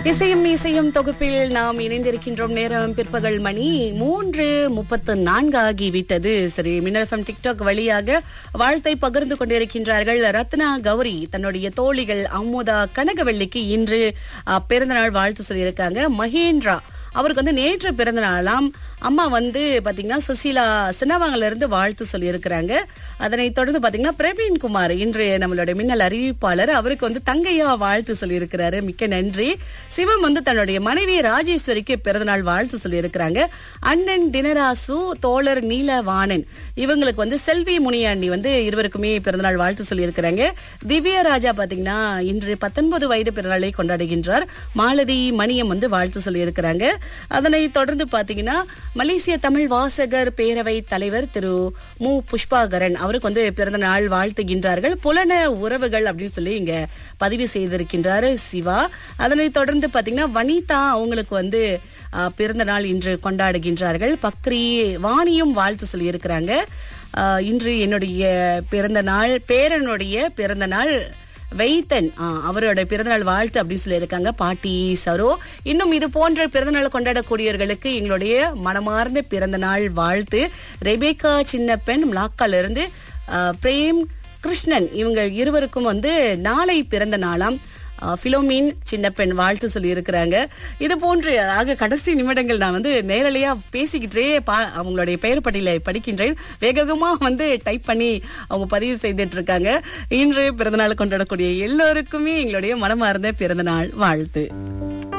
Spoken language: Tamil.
இசையும் இசையும் தொகுப்பில் நாம் இணைந்திருக்கின்றோம் நேரம் பிற்பகல் மணி மூன்று முப்பத்து நான்கு ஆகிவிட்டது சரி மின்னல்ஃபம் டிக்டாக் வழியாக வாழ்த்தை பகிர்ந்து கொண்டிருக்கின்றார்கள் ரத்னா கௌரி தன்னுடைய தோழிகள் அமுதா கனகவல்லிக்கு இன்று அஹ், பிறந்தநாள் வாழ்த்து சொல்லியிருக்காங்க மகேந்திரா அவருக்கு வந்து நேற்று பிறந்த நாளாம் அம்மா வந்து பாத்தீங்கன்னா சுசீலா சின்னவாங்கல இருந்து வாழ்த்து சொல்லியிருக்கிறாங்க அதனைத் தொடர்ந்து பாத்தீங்கன்னா பிரவீன் குமார் இன்று நம்மளுடைய மின்னல் அறிவிப்பாளர் அவருக்கு வந்து தங்கையா வாழ்த்து சொல்லியிருக்கிறாரு மிக்க நன்றி சிவம் வந்து தன்னுடைய மனைவி ராஜேஸ்வரிக்கு பிறந்தநாள் வாழ்த்து சொல்லியிருக்கிறாங்க அண்ணன் தினராசு தோழர் நீலவாணன் இவங்களுக்கு வந்து செல்வி முனியாண்டி வந்து இருவருக்குமே பிறந்தநாள் வாழ்த்து சொல்லியிருக்கிறாங்க திவ்யா ராஜா பாத்தீங்கன்னா இன்று பத்தொன்பது வயது பிறந்தநாளை கொண்டாடுகின்றார் மாலதி மணியம் வந்து வாழ்த்து சொல்லியிருக்கிறாங்க அதனை தொடர்ந்து பாத்தீங்கன்னா மலேசிய தமிழ் வாசகர் பேரவை தலைவர் திரு மு புஷ்பாகரன் அவருக்கு வந்து பிறந்த நாள் வாழ்த்துகின்றார்கள் புலன உறவுகள் அப்படின்னு சொல்லி இங்க பதிவு செய்திருக்கின்றாரு சிவா அதனை தொடர்ந்து பாத்தீங்கன்னா வனிதா அவங்களுக்கு வந்து அஹ், பிறந்த நாள் இன்று கொண்டாடுகின்றார்கள் பக்ரி வாணியும் வாழ்த்து சொல்லியிருக்கிறாங்க அஹ், இன்று என்னுடைய பிறந்த நாள் பேரனுடைய பிறந்த நாள் வைத்தன் ஆ, அவரோட பிறந்தநாள் வாழ்த்து அப்படின்னு சொல்லியிருக்காங்க பாட்டி சரோ இன்னும் இது போன்ற பிறந்தநாள் கொண்டாடக்கூடியவர்களுக்கு எங்களுடைய மனமார்ந்த பிறந்தநாள் வாழ்த்து ரெபேக்கா சின்ன பெண் மிளாக்கால இருந்து ஆ, பிரேம் கிருஷ்ணன் இவங்க இருவருக்கும் வந்து நாளை பிறந்த நாளாம் ஆ, பிலோமின் சின்ன பெண் வாழ்த்து சொல்லி இருக்கிறாங்க இது போன்று ஆக கடைசி நிமிடங்கள் நான் வந்து நேரலையா பேசிக்கிட்டே பா அவங்களுடைய பெயர் பட்டியலை படிக்கின்றேன் வேகமா வந்து டைப் பண்ணி அவங்க பதிவு செய்துட்டு இருக்காங்க இன்று பிறந்தநாள் கொண்டாடக்கூடிய எல்லோருக்குமே எங்களுடைய மனமார்ந்த பிறந்தநாள் வாழ்த்து